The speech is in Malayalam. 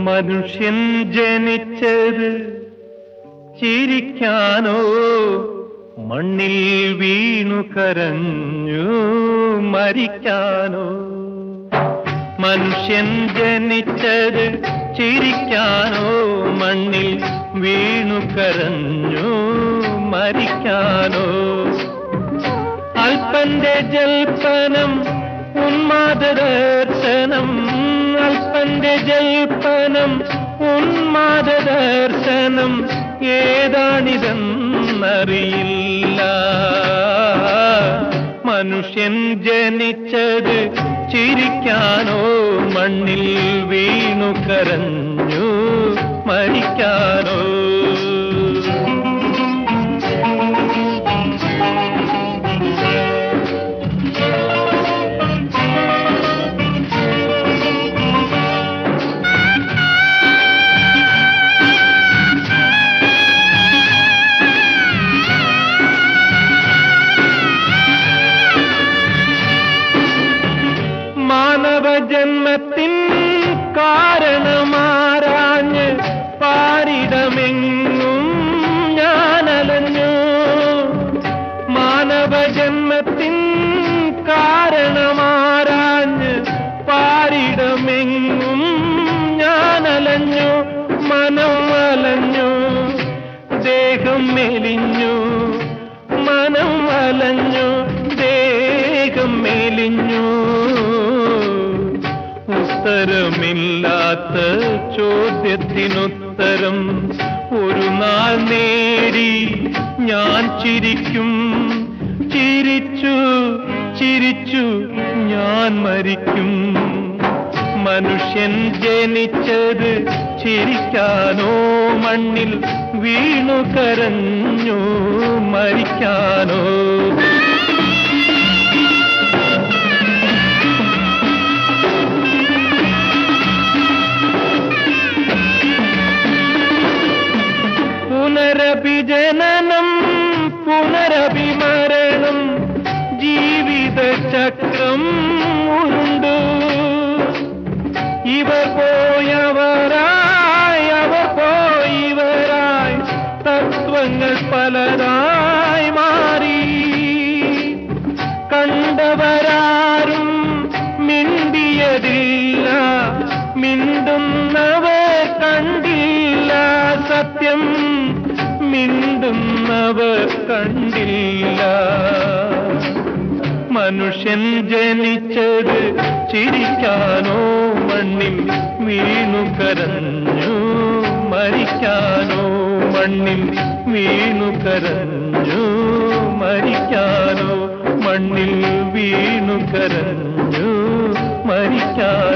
മനുഷ്യൻ ജനിച്ചത് ചിരിക്കാനോ മണ്ണിൽ വീണു കരഞ്ഞു മരിക്കാനോ മനുഷ്യൻ ജനിച്ചത് ചിരിക്കാനോ മണ്ണിൽ വീണു കരഞ്ഞു മരിക്കാനോ അല്പന്റെ ജൽപ്പനം ഉന്മാദദർശനം അല്പന്റെ ജൽപ്പനം ഉന്മാദദർശനം ഏതാണിതെന്നറിയില്ല മനുഷ്യൻ ജനിച്ചത് ചിരിക്കാനോ മണ്ണിൽ വീണു കരഞ്ഞു മരിക്കാനോ മാനവജന്മത്തിൻ കാരണമാരാഞ്ഞ് പാരിടമെങ്ങും ഞാനലഞ്ഞു മാനവജന്മത്തിൻ കാരണമാരാഞ്ഞ് പാരിടമെങ്ങും ഞാനലഞ്ഞു മനം അലഞ്ഞു ദേഹം മെലിഞ്ഞു മനം അലഞ്ഞു ദേഹം മെലിഞ്ഞു ഉത്തരമില്ലാത്ത ചോദ്യത്തിനുത്തരം ഒരു നാൾ നേടി ഞാൻ ചിരിക്കും ചിരിച്ചു ചിരിച്ചു ഞാൻ മരിക്കും മനുഷ്യൻ ജനിച്ചത് ചിരിക്കാനോ മണ്ണിൽ വീണു കരഞ്ഞു മരിക്കാനോ പുനരഭിജനനം പുനരഭിമരണം ജീവിത ചക്രം ഉണ്ടു ഇവർ പോയവരായി അവർ പോയിവരായി തത്വങ്ങൾ പലതായി മാറി കണ്ടവരാരും മിണ്ടിയതില്ല മിണ്ടുന്നവർ കണ്ടില്ല സത്യം മിണ്ടുന്നവർ കണ്ടില്ല മനുഷ്യൻ ജനിച്ചത് ചിരിക്കാനോ മണ്ണിൽ വീണു കരഞ്ഞു മരിക്കാനോ മണ്ണിൽ വീണു കരഞ്ഞു മരിക്കാനോ മണ്ണിൽ വീണു കരഞ്ഞു മരിക്കാനോ